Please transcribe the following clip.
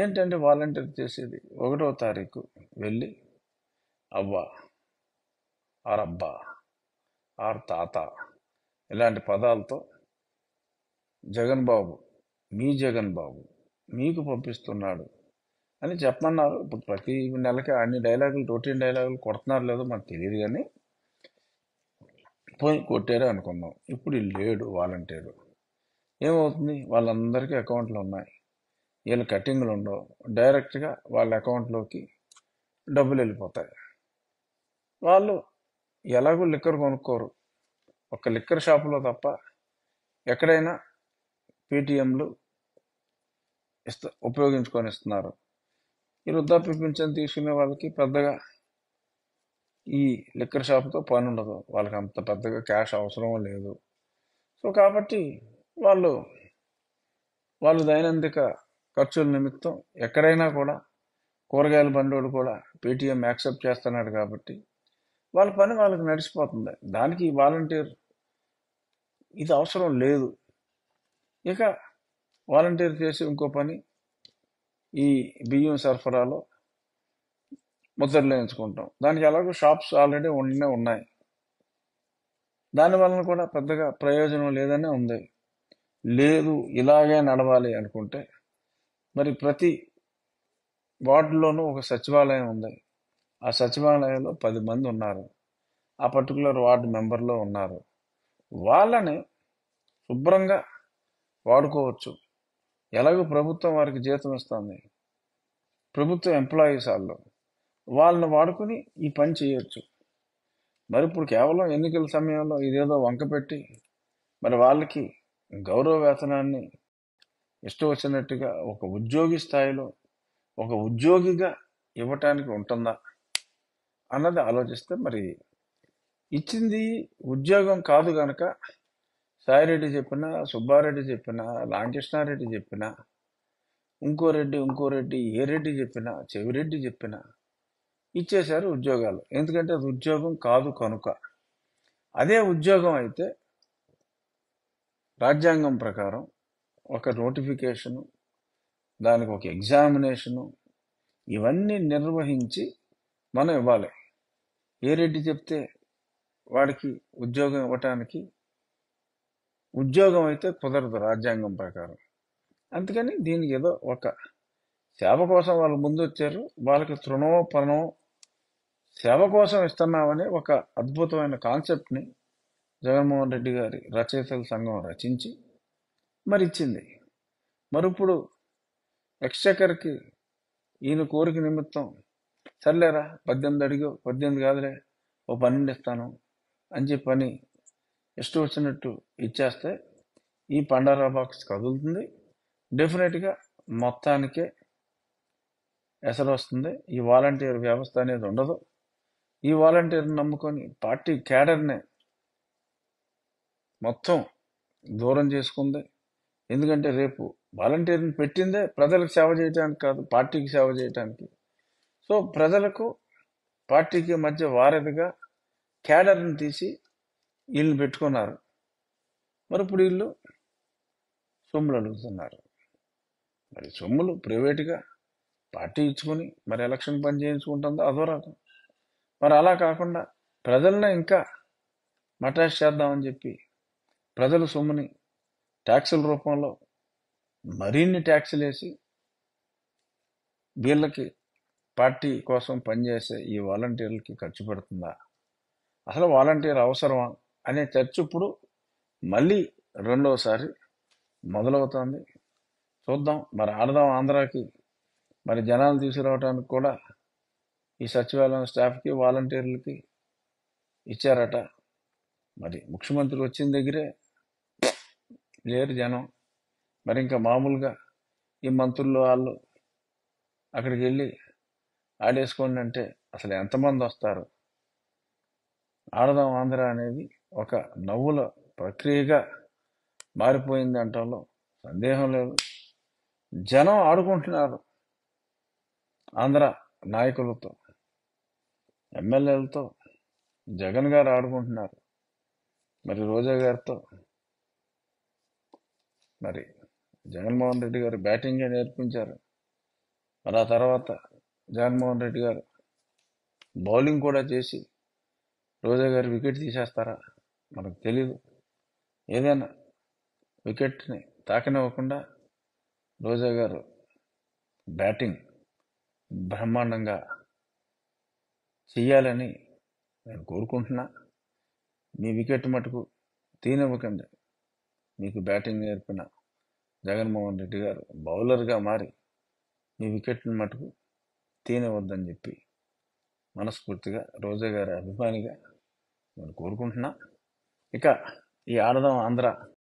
ఏంటంటే వాలంటీర్ చేసేది ఒకటో తారీఖు వెళ్ళి అవ్వ ఆరబ్బా ఆర్ తాత ఇలాంటి పదాలతో జగన్ బాబు మీ జగన్ బాబు మీకు పంపిస్తున్నాడు అని చెప్పమన్నారు ఇప్పుడు ప్రతి నెలకి అన్ని డైలాగులు రొటీన్ డైలాగులు కొడుతున్నారు లేదో మనకు తెలియదు కానీ పోయి కొట్టారు అనుకున్నాం ఇప్పుడు ఈ లేడు వాలంటీరు ఏమవుతుంది వాళ్ళందరికీ అకౌంట్లు ఉన్నాయి వీళ్ళ కటింగ్లు ఉండవు డైరెక్ట్గా వాళ్ళ అకౌంట్లోకి డబ్బులు వెళ్ళిపోతాయి వాళ్ళు ఎలాగో లిక్కర్ కొనుక్కోరు ఒక లిక్కర్ షాపులో తప్ప ఎక్కడైనా పేటిఎంలు ఇస్త ఉపయోగించుకొని ఇస్తున్నారు ఈ వృద్ధాప్య పింఛన్ తీసుకునే వాళ్ళకి పెద్దగా ఈ లిక్కర్ షాప్తో పని ఉండదు వాళ్ళకి అంత పెద్దగా క్యాష్ అవసరం లేదు సో కాబట్టి వాళ్ళు వాళ్ళు దైనందిక ఖర్చుల నిమిత్తం ఎక్కడైనా కూడా కూరగాయల బండోడు కూడా పేటీఎం యాక్సెప్ట్ చేస్తున్నాడు కాబట్టి వాళ్ళ పని వాళ్ళకి నడిచిపోతుంది దానికి ఈ వాలంటీర్ ఇది అవసరం లేదు ఇక వాలంటీర్ చేసి ఇంకో పని ఈ బియ్యం సరఫరాలో ముద్రలు వేయించుకుంటాం దానికి ఎలాగో షాప్స్ ఆల్రెడీ ఉండే ఉన్నాయి దాని వలన కూడా పెద్దగా ప్రయోజనం లేదనే ఉంది లేదు ఇలాగే నడవాలి అనుకుంటే మరి ప్రతి వార్డులోనూ ఒక సచివాలయం ఉంది ఆ సచివాలయంలో పది మంది ఉన్నారు ఆ పర్టికులర్ వార్డు మెంబర్లో ఉన్నారు వాళ్ళని శుభ్రంగా వాడుకోవచ్చు ఎలాగో ప్రభుత్వం వారికి జీతం ఇస్తుంది ప్రభుత్వ ఎంప్లాయీస్ వాళ్ళు వాళ్ళని వాడుకుని ఈ పని చేయొచ్చు మరి ఇప్పుడు కేవలం ఎన్నికల సమయంలో ఇదేదో వంక పెట్టి మరి వాళ్ళకి గౌరవ వేతనాన్ని ఇష్టం వచ్చినట్టుగా ఒక ఉద్యోగి స్థాయిలో ఒక ఉద్యోగిగా ఇవ్వటానికి ఉంటుందా అన్నది ఆలోచిస్తే మరి ఇచ్చింది ఉద్యోగం కాదు గనక సాయిరెడ్డి చెప్పినా సుబ్బారెడ్డి చెప్పినా రామకృష్ణారెడ్డి చెప్పినా ఇంకో రెడ్డి ఇంకో రెడ్డి ఏ రెడ్డి చెప్పినా చెవిరెడ్డి చెప్పినా ఇచ్చేశారు ఉద్యోగాలు ఎందుకంటే అది ఉద్యోగం కాదు కనుక అదే ఉద్యోగం అయితే రాజ్యాంగం ప్రకారం ఒక నోటిఫికేషను దానికి ఒక ఎగ్జామినేషను ఇవన్నీ నిర్వహించి మనం ఇవ్వాలి ఏ రెడ్డి చెప్తే వాడికి ఉద్యోగం ఇవ్వటానికి ఉద్యోగం అయితే కుదరదు రాజ్యాంగం ప్రకారం అందుకని దీనికి ఏదో ఒక సేవ కోసం వాళ్ళు ముందు వచ్చారు వాళ్ళకి తృణమో పనమో సేవ కోసం ఇస్తున్నామని ఒక అద్భుతమైన కాన్సెప్ట్ని జగన్మోహన్ రెడ్డి గారి రచయితల సంఘం రచించి మరి ఇచ్చింది మరి ఇప్పుడు ఎక్స్చకర్కి ఈయన కోరిక నిమిత్తం సర్లేరా పద్దెనిమిది అడిగి పద్దెనిమిది కాదులే ఓ పన్నెండు ఇస్తాను అని చెప్పని ఇష్టం వచ్చినట్టు ఇచ్చేస్తే ఈ పండరా బాక్స్ కదులుతుంది డెఫినెట్గా మొత్తానికే ఎసరు వస్తుంది ఈ వాలంటీర్ వ్యవస్థ అనేది ఉండదు ఈ వాలంటీర్ని నమ్ముకొని పార్టీ క్యాడర్నే మొత్తం దూరం చేసుకుంది ఎందుకంటే రేపు వాలంటీర్ని పెట్టిందే ప్రజలకు సేవ చేయడానికి కాదు పార్టీకి సేవ చేయడానికి సో ప్రజలకు పార్టీకి మధ్య వారధిగా క్యాడర్ని తీసి వీళ్ళని పెట్టుకున్నారు మరి ఇప్పుడు వీళ్ళు సొమ్ములు అడుగుతున్నారు మరి సొమ్ములు ప్రైవేటుగా పార్టీ ఇచ్చుకొని మరి ఎలక్షన్ పని చేయించుకుంటుందో అదో రకం మరి అలా కాకుండా ప్రజల్ని ఇంకా మటాష్ చేద్దామని చెప్పి ప్రజల సొమ్ముని ట్యాక్సుల రూపంలో మరిన్ని ట్యాక్సులు వేసి వీళ్ళకి పార్టీ కోసం పనిచేసే ఈ వాలంటీర్లకి ఖర్చు పెడుతుందా అసలు వాలంటీర్ అవసరమా అనే చర్చ ఇప్పుడు మళ్ళీ రెండవసారి మొదలవుతోంది చూద్దాం మరి ఆడదాం ఆంధ్రాకి మరి జనాలు తీసుకురావడానికి కూడా ఈ సచివాలయం స్టాఫ్కి వాలంటీర్లకి ఇచ్చారట మరి ముఖ్యమంత్రి వచ్చిన దగ్గరే లేరు జనం మరి ఇంకా మామూలుగా ఈ మంత్రులు వాళ్ళు అక్కడికి వెళ్ళి ఆడేసుకోండి అంటే అసలు ఎంతమంది వస్తారు ఆడదాం ఆంధ్ర అనేది ఒక నవ్వుల ప్రక్రియగా మారిపోయింది అంటంలో సందేహం లేదు జనం ఆడుకుంటున్నారు ఆంధ్ర నాయకులతో ఎమ్మెల్యేలతో జగన్ గారు ఆడుకుంటున్నారు మరి రోజా గారితో మరి జగన్మోహన్ రెడ్డి గారు బ్యాటింగే నేర్పించారు మరి ఆ తర్వాత జగన్మోహన్ రెడ్డి గారు బౌలింగ్ కూడా చేసి రోజా గారు వికెట్ తీసేస్తారా మనకు తెలియదు ఏదైనా వికెట్ని తాకనివ్వకుండా రోజా గారు బ్యాటింగ్ బ్రహ్మాండంగా చెయ్యాలని నేను కోరుకుంటున్నా మీ వికెట్ మటుకు తీనివ్వకండి మీకు బ్యాటింగ్ నేర్పిన జగన్మోహన్ రెడ్డి గారు బౌలర్గా మారి మీ వికెట్ని మటుకు తీనివద్దని చెప్పి మనస్ఫూర్తిగా రోజా గారి అభిమానిగా నేను కోరుకుంటున్నా ఇక ఈ ఆడదాం ఆంధ్ర